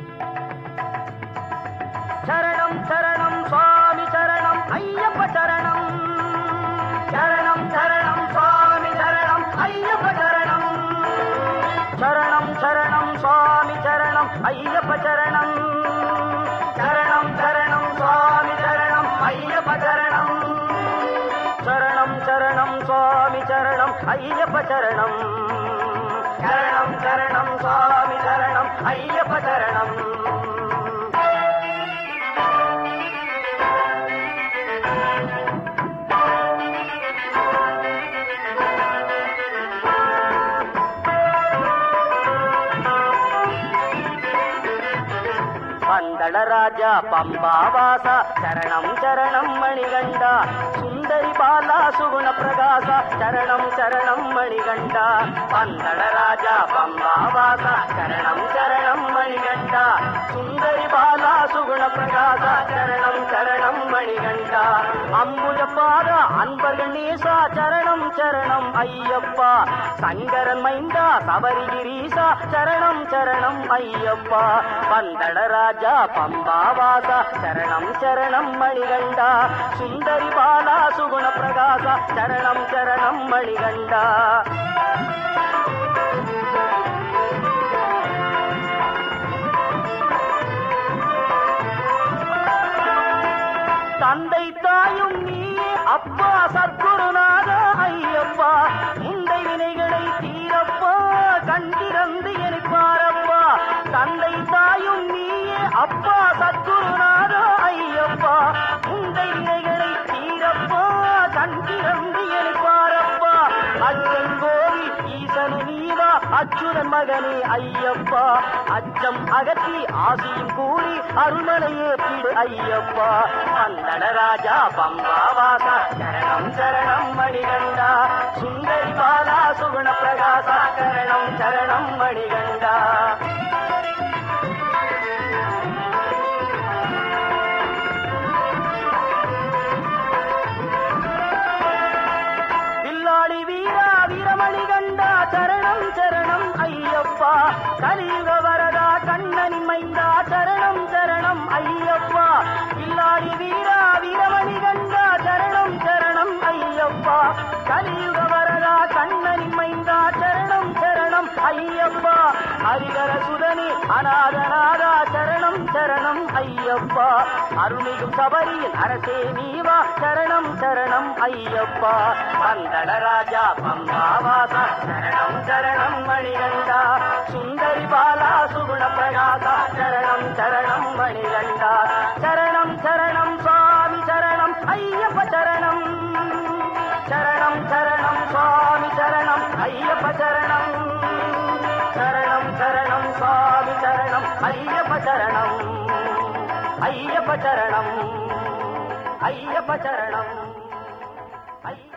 சரணம் சரணம் சுவாமி சரணம் ஐயப்ப சரணம் சரணம் சரணம் சுவாமி சரணம் ஐயப்ப சரணம் சரணம் சரணம் சுவாமி சரணம் ஐயப்ப சரணம் சரணம் சரணம் சுவாமி சரணம் ஐயப்ப சரணம் சரணம் சரணம் சுவாமி சரணம் ஐயப்ப சரணம் சரணம் சரணம் சுவாமி சரணம் ஐயப்ப சரணம் பந்தளராஜா பம்பாவாச சரணம் சரணம் மணிகண்டா சுந்தரி பாலா சுகுண பிரகாச சரணம் சரணம் மணிகண்டா பந்தளராஜா பம்பாவாச சரணம் சரணம் மணிகண்டா சுந்தரி பாலா சுகுண பிரகாச சரணம் சரணம் மணிகண்டா அம்புஜ பாத அன்பர்கள் நேசா சரணம் சரணம் ஐயப்பா சங்கரன் மைந்தா சபரிகிரீசா சரணம் சரணம் ஐயப்பா பந்தளராஜா பம்பாவாசா சரணம் சரணம் மணிகண்டா சுந்தரி பாலா சுகுண பிரகாசா சரணம் சரணம் மணிகண்டா தந்தை தாயும் நீயே அப்பா சத்குருநாத ஐயப்பா முந்தை வினைகளை தீரப்பா கண்டிரந்து எனப்பாரப்பா தந்தை தாயும் நீயே அப்பா சத்குருநாத ஐயப்பா முந்தை வினைகளை தீரப்பா கண்டிரந்து எனப்பாரப்பா அச்சன் கோவில் ஈசனு நீவா அச்சுதன் மகனே ஐயப்பா அச்சம் அகற்றி ஆசியும் கூறி அருள்மலையே பிடு ஐயப்பா பந்தடராஜா பம்பாவாசா சரணம் சரணம் மணிகண்டா சுந்தரி பாலா சுகுண பிரகாசா சரணம் சரணம் மணிகண்டா வில்லாளி வீரா வீரமணி கண்டா சரணம் சரணம் ஐயப்பா கலியுக வரதா கண்ணனி மைந்தா சரணம் சரணம் ஐயப்பா வில்லாளி வீரா வீரமணி கண்டா சரணம் சரணம் ஐயப்பா கலியுக வரதா கண்ணனி மைந்தா சரணம் சரணம் ஐயப்பா ஹரிகர சுதனி அநாதநாதா சரணம் சரணம் ஐயப்பா அருள்மிகும் சபரியில் அரசே நீவா சரணம் சரணம் ஐயப்பா பந்தளராஜா பம்பாவாசா சரணம் சரணம் மணிகண்டா சுந்தரி பாலா சுகுண பிரகாசா சரணம் சரணம் மணிகண்டா சரணம் சரணம் சுவாமி சரணம் ஐயப்ப சரணம் சரணம் சரணம் சுவாமி சரணம் ஐயப்ப சரணம் சரணம் சரணம் சுவாமி சரணம் ஐயப்ப சரணம் ஐயப்ப சரணம் ஐயப்ப சரணம் ஐய